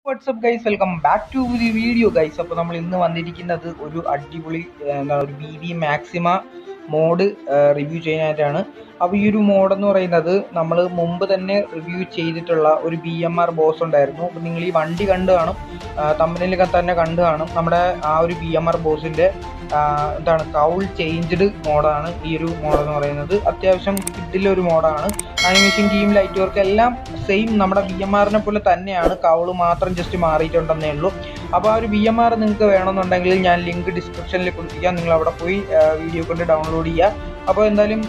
WhatsApp guys welcome back to the video guys അപ്പോൾ നമ്മൾ ഇന്ന് വന്നിരിക്കുന്നത് ഒരു അടിപൊളി ഏർ, എന്താണ് ഒരു B B Maxima mod review ചെയ്യാനായിട്ടാണ് അപ്പോൾ ഈ ഒരു മോഡ് എന്ന് പറയുന്നത് നമ്മൾ മുമ്പ് തന്നെ റിവ്യൂ ചെയ്തിട്ടുള്ള ഒരു ബി എം ആർ ബോസ് ഉണ്ടായിരുന്നു അപ്പോൾ നിങ്ങൾ ഈ വണ്ടി കണ്ടു കാണും തമ്പനിലൊക്കെ തന്നെ കണ്ടു കാണും നമ്മുടെ ആ ഒരു ബി എം ആർ ബോസിൻ്റെ എന്താണ് കൗൾ ചേഞ്ച്ഡ് മോഡാണ് ഈ ഒരു മോഡ് എന്ന് പറയുന്നത് അത്യാവശ്യം കിഡിലൊരു മോഡാണ് ആനിമേഷൻ ടീം ലൈറ്റ് വർക്ക് എല്ലാം സെയിം നമ്മുടെ ബി എം ആറിനെ പോലെ തന്നെയാണ് കൗള് മാത്രം ജസ്റ്റ് മാറിയിട്ടുണ്ടെന്നേ ഉള്ളൂ അപ്പോൾ ആ ഒരു ബി എം ആർ നിങ്ങൾക്ക് വേണമെന്നുണ്ടെങ്കിൽ ഞാൻ ലിങ്ക് ഡിസ്ക്രിപ്ഷനിൽ കൊടുത്തിരിക്കാം നിങ്ങൾ അവിടെ പോയി വീഡിയോ കൊണ്ട് ഡൗൺലോഡ് ചെയ്യുക അപ്പോൾ എന്തായാലും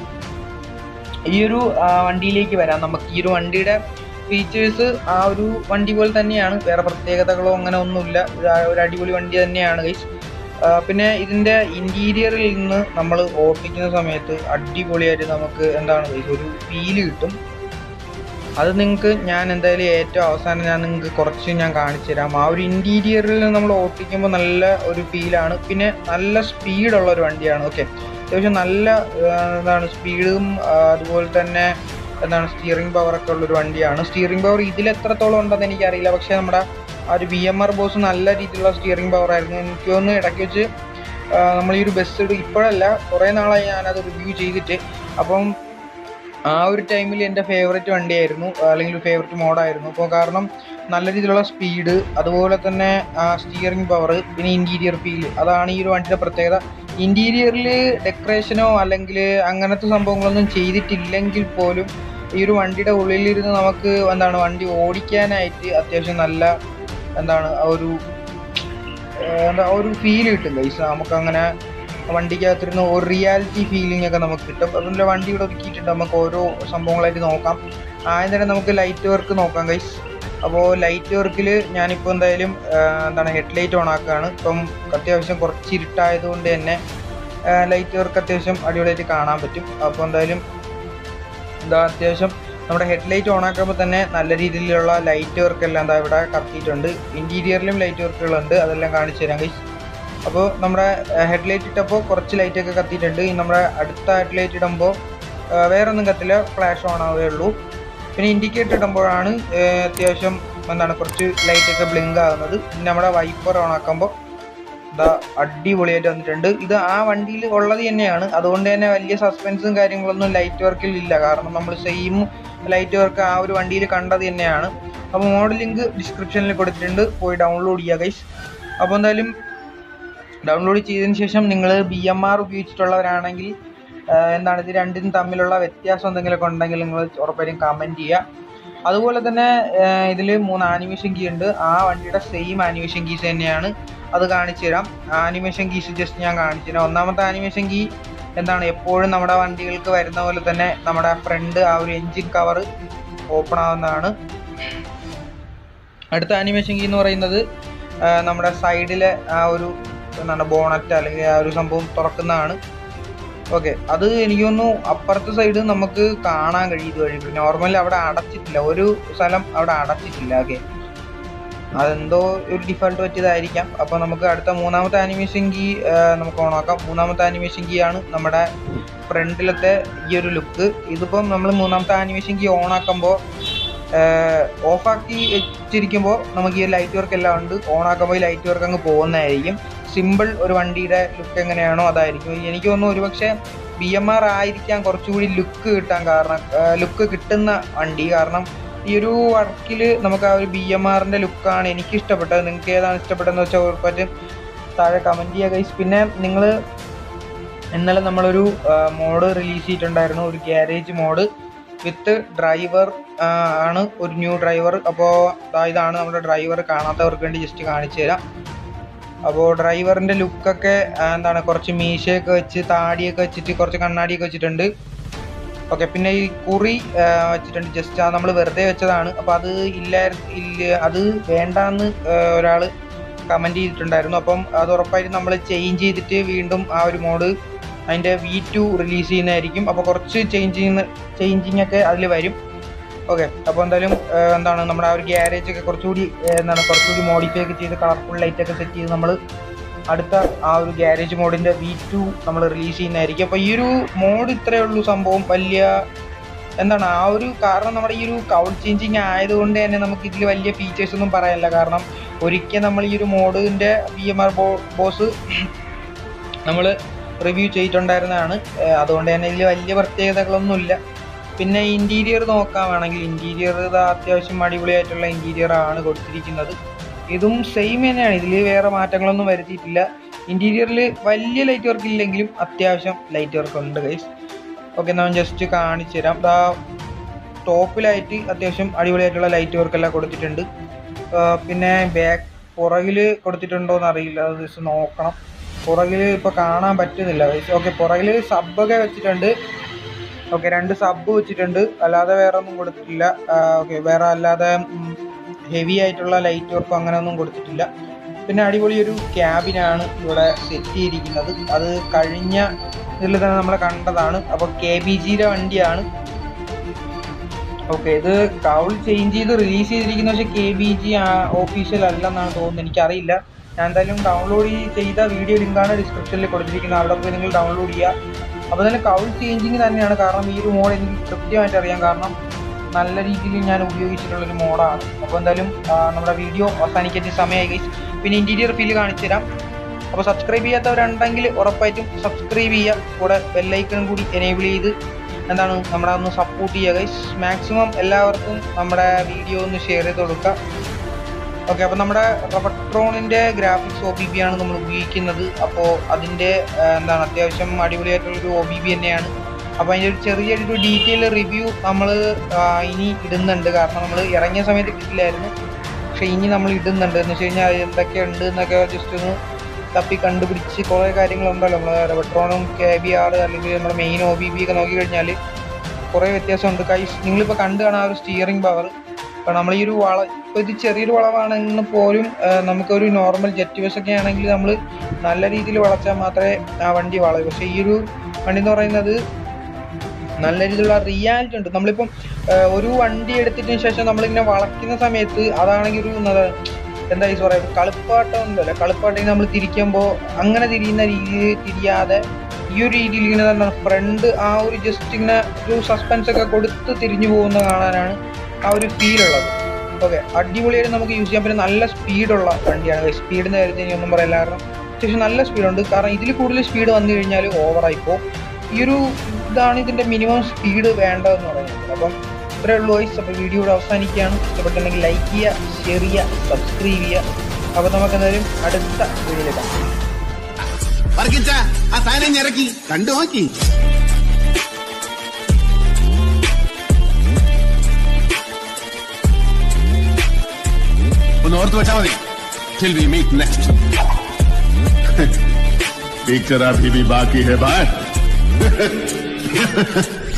ഈ ഒരു ആ, വണ്ടിയിലേക്ക് വരാം നമുക്ക് ഈ ഒരു വണ്ടിയുടെ ഫീച്ചേഴ്സ് ആ ഒരു വണ്ടി പോലെ തന്നെയാണ് വേറെ പ്രത്യേകതകളോ അങ്ങനെ ഒന്നുമില്ല ഒരു ആ- ഒരു അടിപൊളി വണ്ടി തന്നെയാണ് ഗൈസ് പിന്നെ ഇതിൻ്റെ ഇൻറ്റീരിയറിൽ നിന്ന് നമ്മൾ ഓട്ടിക്കുന്ന സമയത്ത് അടിപൊളിയായിട്ട് നമുക്ക് എന്താണ് ഗൈസ് ഒരു ഫീല് കിട്ടും അത് നിങ്ങൾക്ക് ഞാൻ എന്തായാലും ഏറ്റവും അവസാനം ഞാൻ നിങ്ങൾക്ക് കുറച്ച് ഞാൻ കാണിച്ചു തരാം ആ ഒരു ഇൻറ്റീരിയറിൽ നമ്മൾ ഓട്ടിക്കുമ്പോൾ നല്ല ഒരു ഫീലാണ് പിന്നെ നല്ല സ്പീഡുള്ള ഒരു വണ്ടിയാണ് ഓക്കെ അത്യാവശ്യം നല്ല ആ, എന്താണ് സ്പീഡും ആ, അതുപോലെ തന്നെ എന്താണ് സ്റ്റിയറിംഗ് പവർ ഒക്കെ ഉള്ളൊരു വണ്ടിയാണ് സ്റ്റിയറിംഗ് പവർ ഇതിൽ എത്രത്തോളം ഉണ്ടെന്ന് എനിക്കറിയില്ല പക്ഷേ നമ്മുടെ ആ ഒരു ബി എം ആർ ബോസ് നല്ല രീതിയിലുള്ള സ്റ്റിയറിംഗ് പവർ ആയിരുന്നു എനിക്ക് തോന്നുന്നു ഇടയ്ക്ക് വെച്ച് ആ, നമ്മൾ ഈ ഒരു ബസ് ഇപ്പോഴല്ല കുറേ നാളായി ഞാനത് റിവ്യൂ ചെയ്തിട്ട് അപ്പം ആ ഒരു ടൈമിൽ എൻ്റെ ഫേവറേറ്റ് വണ്ടിയായിരുന്നു അല്ലെങ്കിൽ ഒരു ഫേവറേറ്റ് മോഡായിരുന്നു അപ്പോൾ കാരണം നല്ല രീതിയിലുള്ള സ്പീഡ് അതുപോലെ തന്നെ ആ സ്റ്റിയറിംഗ് പവർ പിന്നെ ഇൻറ്റീരിയർ ഫീൽ അതാണ് ഈ ഒരു വണ്ടിയുടെ പ്രത്യേകത ഇൻറ്റീരിയറിൽ ഡെക്കറേഷനോ അല്ലെങ്കിൽ അങ്ങനത്തെ സംഭവങ്ങളൊന്നും ചെയ്തിട്ടില്ലെങ്കിൽ പോലും ഈ ഒരു വണ്ടിയുടെ ഉള്ളിലിരുന്ന് നമുക്ക് എന്താണ് വണ്ടി ഓടിക്കാനായിട്ട് അത്യാവശ്യം നല്ല എന്താണ് ആ ഒരു ഏർ എന്താ ആ ഒരു ഫീൽ കിട്ടും ഗൈസ് നമുക്ക് അങ്ങനെ വണ്ടിക്കകത്തിരുന്ന് ഒരു റിയാലിറ്റി ഫീലിംഗ് ഒക്കെ നമുക്ക് കിട്ടും അതുപോലെ വണ്ടി ഇവിടെ ഒതുക്കിയിട്ടുണ്ട് നമുക്ക് ഓരോ സംഭവങ്ങളായിട്ട് നോക്കാം ആദ്യം തന്നെ നമുക്ക് ലൈറ്റ് വർക്ക് നോക്കാം ഗൈസ് അപ്പോൾ ലൈറ്റ് വർക്കിൽ ഞാനിപ്പോൾ എന്തായാലും ഏർ എന്താണ് ഹെഡ്ലൈറ്റ് ഓൺ ആക്കുകയാണ് ഇപ്പം അത്യാവശ്യം കുറച്ച് ഇരുട്ടായതുകൊണ്ട് തന്നെ ലൈറ്റ് വർക്ക് അത്യാവശ്യം അടിപൊളിയായിട്ട് കാണാൻ പറ്റും അപ്പോൾ എന്തായാലും എന്താ അത്യാവശ്യം നമ്മുടെ ഹെഡ്ലൈറ്റ് ഓൺ ആക്കുമ്പോൾ തന്നെ നല്ല രീതിയിലുള്ള ലൈറ്റ് വർക്ക് എല്ലാം എന്താ ഇവിടെ കത്തിയിട്ടുണ്ട് ഇൻറ്റീരിയറിലും ലൈറ്റ് വർക്കുകളുണ്ട് അതെല്ലാം കാണിച്ചു തരാം ഗൈസ് അപ്പോൾ നമ്മുടെ ഹെഡ്ലൈറ്റ് ഇട്ടപ്പോൾ കുറച്ച് ലൈറ്റൊക്കെ കത്തിയിട്ടുണ്ട് ഇനി നമ്മുടെ അടുത്ത ഹെഡ്ലൈറ്റ് ഇടുമ്പോൾ വേറെ ഒന്നും കത്തില്ല ഫ്ലാഷ് ഓൺ ആവേ ഉള്ളൂ പിന്നെ ഇൻഡിക്കേറ്റർ ഇടുമ്പോഴാണ് ഏർ അത്യാവശ്യം എന്താണ് കുറച്ച് ലൈറ്റൊക്കെ ബ്ലിങ്ക് ആകുന്നത് പിന്നെ നമ്മുടെ വൈപ്പർ ഓൺ ആക്കുമ്പോൾ ഇതാ അടിപൊളിയായിട്ട് വന്നിട്ടുണ്ട് ഇത് ആ വണ്ടിയിൽ ഉള്ളത് തന്നെയാണ് അതുകൊണ്ട് തന്നെ വലിയ സസ്പെൻസും കാര്യങ്ങളൊന്നും ലൈറ്റ് വർക്കിൽ ഇല്ല കാരണം നമ്മൾ സെയിം ലൈറ്റ് വർക്ക് ആ ഒരു വണ്ടിയിൽ കണ്ടത് തന്നെയാണ് അപ്പോൾ മോഡൽ ലിങ്ക് ഡിസ്ക്രിപ്ഷനിൽ കൊടുത്തിട്ടുണ്ട് പോയി ഡൗൺലോഡ് ചെയ്യുക ഗൈസ് അപ്പോൾ എന്തായാലും ഡൗൺലോഡ് ചെയ്തതിന് ശേഷം നിങ്ങൾ ബി എം ആർ ഉപയോഗിച്ചിട്ടുള്ളവരാണെങ്കിൽ ആഹ് എന്താണ് ഇത് രണ്ടിനും തമ്മിലുള്ള വ്യത്യാസം എന്തെങ്കിലുമൊക്കെ ഉണ്ടെങ്കിൽ നിങ്ങൾ ഉറപ്പായിട്ടും കമൻറ്റ് ചെയ്യുക അതുപോലെ തന്നെ ഇതിൽ മൂന്ന് ആനിമേഷൻ കീ ഉണ്ട് ആ വണ്ടിയുടെ സെയിം ആനിമേഷൻ കീസ് തന്നെയാണ് അത് കാണിച്ചു തരാം ആനിമേഷൻ കീസ് ജസ്റ്റ് ഞാൻ കാണിച്ചു തരാം ഒന്നാമത്തെ ആനിമേഷൻ കീ എന്താണ് എപ്പോഴും നമ്മുടെ വണ്ടികൾക്ക് വരുന്ന പോലെ തന്നെ നമ്മുടെ ഫ്രണ്ട് ആ ഒരു എൻജിൻ കവർ ഓപ്പൺ ആവുന്നതാണ് അടുത്ത ആനിമേഷൻ കീ എന്ന് പറയുന്നത് ആ, നമ്മുടെ സൈഡിലെ ആ ഒരു എന്താണ് ബോണറ്റ് അല്ലെങ്കിൽ ആ ഒരു സംഭവം തുറക്കുന്നതാണ് ഓക്കെ അത് എനിക്ക് തോന്നുന്നു അപ്പുറത്തെ സൈഡ് നമുക്ക് കാണാൻ കഴിയും ഇതുവഴി നോർമലി അവിടെ അടച്ചിട്ടില്ല ഒരു സ്ഥലം അവിടെ അടച്ചിട്ടില്ല ഓക്കെ അതെന്തോ ഒരു ഡിഫോൾട്ട് പറ്റിയതായിരിക്കാം അപ്പോൾ നമുക്ക് അടുത്ത മൂന്നാമത്തെ ആനിമേഷൻ കീ നമുക്ക് ഓണാക്കാം മൂന്നാമത്തെ ആനിമേഷൻ കീ ആണ് നമ്മുടെ ഫ്രണ്ടിലത്തെ ഈ ഒരു ലുക്ക് ഇതിപ്പം നമ്മൾ മൂന്നാമത്തെ ആനിമേഷൻ കീ ഓണാക്കുമ്പോൾ ഓഫാക്കി വെച്ചിരിക്കുമ്പോൾ നമുക്ക് ഈ ലൈറ്റ് വർക്ക് എല്ലാം ഉണ്ട് ഓണാക്കുമ്പോൾ ഈ ലൈറ്റ് വർക്ക് അങ്ങ് പോകുന്നതായിരിക്കും സിമ്പിൾ ഒരു വണ്ടിയുടെ ലുക്ക് എങ്ങനെയാണോ അതായിരിക്കും എനിക്ക് തോന്നുന്നു ഒരുപക്ഷെ ബി എം ആർ ആയിരിക്കാം കുറച്ചുകൂടി ലുക്ക് കിട്ടാൻ കാരണം ലുക്ക് കിട്ടുന്ന വണ്ടി കാരണം ഈ ഒരു വർക്കിൽ നമുക്ക് ആ ഒരു ബി എം ആറിൻ്റെ ലുക്കാണ് എനിക്ക് ഇഷ്ടപ്പെട്ടത് നിങ്ങൾക്ക് ഏതാണ് ഇഷ്ടപ്പെട്ടതെന്ന് വെച്ചാൽ ഉറപ്പായിട്ടും താഴെ കമൻറ്റ് ചെയ്യുക ഗൈസ് പിന്നെ നിങ്ങൾ ഇന്നലെ നമ്മളൊരു മോഡ് റിലീസ് ചെയ്തിട്ടുണ്ടായിരുന്നു ഒരു ഗ്യാരേജ് മോഡ് വിത്ത് ഡ്രൈവർ ആണ് ഒരു ന്യൂ ഡ്രൈവർ അപ്പോൾ ഇതാണ് നമ്മുടെ ഡ്രൈവർ കാണാത്തവർക്ക് വേണ്ടി ജസ്റ്റ് കാണിച്ചു തരാം അപ്പോൾ ഡ്രൈവറിൻ്റെ ലുക്കൊക്കെ എന്താണ് കുറച്ച് മീശയൊക്കെ വെച്ച് താടിയൊക്കെ വെച്ചിട്ട് കുറച്ച് കണ്ണാടിയൊക്കെ വെച്ചിട്ടുണ്ട് ഓക്കെ പിന്നെ ഈ കുറി ആ, വെച്ചിട്ടുണ്ട് ജസ്റ്റ് അത് നമ്മൾ വെറുതെ വെച്ചതാണ് അപ്പോൾ അത് ഇല്ല ഇല്ല അത് വേണ്ടാന്ന് ഒരാൾ കമൻറ്റ് ചെയ്തിട്ടുണ്ടായിരുന്നു അപ്പം അത് ഉറപ്പായിട്ടും നമ്മൾ ചേഞ്ച് ചെയ്തിട്ട് വീണ്ടും ആ ഒരു മോഡ് അതിൻ്റെ വി ടു റിലീസ് ചെയ്യുന്നതായിരിക്കും അപ്പോൾ കുറച്ച് ചേഞ്ചിങ് ചേഞ്ചിങ് ഒക്കെ അതിൽ വരും ഓക്കെ അപ്പോൾ എന്തായാലും ആ, എന്താണ് നമ്മുടെ ആ ഒരു ഗ്യാരേജ് ഒക്കെ കുറച്ചുകൂടി ആ, എന്താണ് കുറച്ചുകൂടി മോഡിഫൈ ഒക്കെ ചെയ്ത് കളർഫുൾ ലൈറ്റ് ഒക്കെ സെറ്റ് ചെയ്ത് നമ്മൾ അടുത്ത ആ ഒരു ഗ്യാരേജ് മോഡിൻ്റെ വി ടു നമ്മൾ റിലീസ് ചെയ്യുന്നതായിരിക്കും അപ്പോൾ ഈ ഒരു മോഡ് ഇത്രയേ ഉള്ളൂ സംഭവം വലിയ എന്താണ് ആ ഒരു കാരണം നമ്മുടെ ഈ ഒരു കൗൾ ചേഞ്ചിങ് ആയതുകൊണ്ട് തന്നെ നമുക്ക് ഇതിൽ വലിയ ഫീച്ചേഴ്സ് ഒന്നും പറയാനില്ല കാരണം ഒരിക്കൽ നമ്മൾ ഈ ഒരു മോഡിൻ്റെ ബി എം ആർ ബോ ബോസ് നമ്മൾ റിവ്യൂ ചെയ്തിട്ടുണ്ടായിരുന്നതാണ് ഏഹ് അതുകൊണ്ട് തന്നെ ഇതിൽ വലിയ പ്രത്യേകതകളൊന്നുമില്ല പിന്നെ ഇൻറ്റീരിയർ നോക്കാമാണെങ്കിൽ ഇൻറ്റീരിയർ ഇതാ അത്യാവശ്യം അടിപൊളിയായിട്ടുള്ള ഇൻറ്റീരിയർ ആണ് കൊടുത്തിരിക്കുന്നത് ഇതും സെയിം തന്നെയാണ് ഇതിൽ വേറെ മാറ്റങ്ങളൊന്നും വരുത്തിയിട്ടില്ല ഇൻറ്റീരിയറിൽ വലിയ ലൈറ്റ് വർക്ക് ഇല്ലെങ്കിലും അത്യാവശ്യം ലൈറ്റ് വർക്ക് ഉണ്ട് ഗൈസ് ഓക്കെ ഞാൻ ജസ്റ്റ് കാണിച്ചു തരാം ദാ ടോപ്പിലായിട്ട് അത്യാവശ്യം അടിപൊളിയായിട്ടുള്ള ലൈറ്റ് വർക്ക് എല്ലാം കൊടുത്തിട്ടുണ്ട് ആ, പിന്നെ ബാക്ക് പുറകിൽ കൊടുത്തിട്ടുണ്ടോ എന്ന് അറിയില്ല അത് ജസ്റ്റ് നോക്കണം പുറകിൽ ഇപ്പോൾ കാണാൻ പറ്റുന്നില്ല ഓക്കെ പുറകിൽ സബ്ബൊക്കെ വെച്ചിട്ടുണ്ട് ഓക്കെ രണ്ട് സബ് വെച്ചിട്ടുണ്ട് അല്ലാതെ വേറെ ഒന്നും കൊടുത്തിട്ടില്ല ഓക്കെ വേറെ അല്ലാതെ ഹെവി ആയിട്ടുള്ള ലൈറ്റ് വർക്കും അങ്ങനെ ഒന്നും കൊടുത്തിട്ടില്ല പിന്നെ അടിപൊളി ഒരു ക്യാബിനാണ് ഇവിടെ സെറ്റ് ചെയ്തിരിക്കുന്നത് അത് കഴിഞ്ഞ ഇതിൽ തന്നെ നമ്മൾ കണ്ടതാണ് അപ്പോൾ കെ ബി ജിയുടെ വണ്ടിയാണ് ഓക്കെ ഇത് കൗൾ ചേഞ്ച് ചെയ്ത് റിലീസ് ചെയ്തിരിക്കുന്ന പക്ഷേ കെ ബി ജി ഓഫീഷ്യൽ അല്ലെന്നാണ് തോന്നുന്നത് എനിക്കറിയില്ല ഞാൻ എന്തായാലും ഡൗൺലോഡ് ചെയ്ത വീഡിയോ ലിങ്കാണ് ഡിസ്ക്രിപ്ഷനിൽ കൊടുത്തിരിക്കുന്നത് അവിടെ പോയി നിങ്ങൾ ഡൗൺലോഡ് ചെയ്യുക അപ്പോൾ തന്നെ കൗൾ ചേഞ്ചിങ് തന്നെയാണ് കാരണം ഈ ഒരു മോഡ് എനിക്ക് കൃത്യമായിട്ട് അറിയാം കാരണം നല്ല രീതിയിൽ ഞാൻ ഉപയോഗിച്ചിട്ടുള്ളൊരു മോഡാണ് അപ്പോൾ എന്തായാലും ആ, നമ്മുടെ വീഡിയോ അവസാനിക്കേണ്ട സമയമായി ഗൈസ് പിന്നെ ഇൻറ്റീരിയർ ഫീൽ കാണിച്ചു തരാം അപ്പോൾ സബ്സ്ക്രൈബ് ചെയ്യാത്തവരുണ്ടെങ്കിൽ ഉറപ്പായിട്ടും സബ്സ്ക്രൈബ് ചെയ്യുക കൂടെ ബെല്ലൈക്കണും കൂടി എനേബിൾ ചെയ്ത് എന്താണ് നമ്മളെ ഒന്ന് സപ്പോർട്ട് ചെയ്യുക ഗൈസ് മാക്സിമം എല്ലാവർക്കും നമ്മുടെ വീഡിയോ ഒന്ന് ഷെയർ ചെയ്ത് കൊടുക്കുക ഓക്കെ അപ്പോൾ നമ്മുടെ റബട്രോണിൻ്റെ ഗ്രാഫിക്സ് ഒ ബി ബി ആണ് നമ്മൾ ഉപയോഗിക്കുന്നത് അപ്പോൾ അതിൻ്റെ ആ, എന്താണ് അത്യാവശ്യം അടിപൊളിയായിട്ടുള്ളൊരു ഒ ബി ബി തന്നെയാണ് അപ്പോൾ അതിൻ്റെ ഒരു ചെറിയൊരു ഡീറ്റെയിൽ റിവ്യൂ നമ്മൾ ഇനി ഇടുന്നുണ്ട് കാരണം നമ്മൾ ഇറങ്ങിയ സമയത്ത് കിട്ടില്ലായിരുന്നു പക്ഷേ ഇനി നമ്മൾ ഇടുന്നുണ്ട് എന്ന് വെച്ച് കഴിഞ്ഞാൽ എന്തൊക്കെ ഉണ്ട് എന്നൊക്കെ ജസ്റ്റ് ഒന്ന് തപ്പി കണ്ടുപിടിച്ച് കുറേ കാര്യങ്ങളുണ്ടല്ലോ നമ്മൾ റെബട്രോണും കെ ബി ആർ അല്ലെങ്കിൽ നമ്മുടെ മെയിൻ ഒ ബി ബി ഒക്കെ നോക്കി കഴിഞ്ഞാൽ കുറേ വ്യത്യാസമുണ്ട് കൈ നിങ്ങളിപ്പോൾ കണ്ടു കാണാൻ ആ ഒരു സ്റ്റിയറിംഗ് പവർ ഇപ്പോൾ നമ്മൾ ഈ ഒരു വള ഇപ്പോൾ ഇത് ചെറിയൊരു വളവാണെങ്കിൽ പോലും ആ, നമുക്കൊരു നോർമൽ ജെറ്റ് ബസ് ഒക്കെ ആണെങ്കിൽ നമ്മൾ നല്ല രീതിയിൽ വളച്ചാൽ മാത്രമേ ആ വണ്ടി വളയൂ പക്ഷേ ഈ ഒരു വണ്ടി എന്ന് പറയുന്നത് നല്ല രീതിയിലുള്ള റിയാലിറ്റി ഉണ്ട് നമ്മളിപ്പം ആ, ഒരു വണ്ടി എടുത്തതിന് ശേഷം നമ്മളിങ്ങനെ വളയ്ക്കുന്ന സമയത്ത് അതാണെങ്കിൽ ഒരു എന്താ എന്താ ഈ പറയാ കളിപ്പാട്ടം ഉണ്ടല്ലോ കളിപ്പാട്ടം നമ്മൾ തിരിക്കുമ്പോൾ അങ്ങനെ തിരിയുന്ന രീതിയിൽ തിരിയാതെ ഈ ഒരു രീതിയിൽ ഇങ്ങനെ തന്നെ ഫ്രണ്ട് ആ ഒരു ജസ്റ്റ് ഇങ്ങനെ ഒരു സസ്പെൻസ് ഒക്കെ കൊടുത്ത് തിരിഞ്ഞു പോകുന്ന കാണാനാണ് ആ ഒരു ഫീൽ ഉള്ളത് ഓക്കെ അടിപൊളിയായിട്ട് നമുക്ക് യൂസ് ചെയ്യാൻ പറ്റുന്ന നല്ല സ്പീഡുള്ള വണ്ടിയാണ് സ്പീഡിൻ്റെ കാര്യത്തിൽ ഇനി ഒന്നും പറയില്ല കാരണം അത്യാവശ്യം നല്ല സ്പീഡുണ്ട് കാരണം ഇതിൽ കൂടുതൽ സ്പീഡ് വന്നു കഴിഞ്ഞാൽ ഓവറായിപ്പോൾ ഈ ഒരു ഇതാണ് ഇതിൻ്റെ മിനിമം സ്പീഡ് വേണ്ടതെന്ന് പറയുന്നത് അപ്പം ഇത്രേ ഉള്ളൂ വൈസ് അപ്പോൾ വീഡിയോ ഇവിടെ അവസാനിക്കുകയാണ് ഇഷ്ടപ്പെട്ടുണ്ടെങ്കിൽ ലൈക്ക് ചെയ്യുക ഷെയർ ചെയ്യുക സബ്സ്ക്രൈബ് ചെയ്യുക അപ്പോൾ നമുക്ക് എന്തായാലും അടുത്ത വീഡിയോയിൽ കാണാം വർഗിച്ച ആ സാധനം ഇറക്കി കണ്ടു നോക്കി ഒന്ന് ഓർത്ത് വെച്ചാൽ മതി till we meet next picture अभी भी बाकी है बाय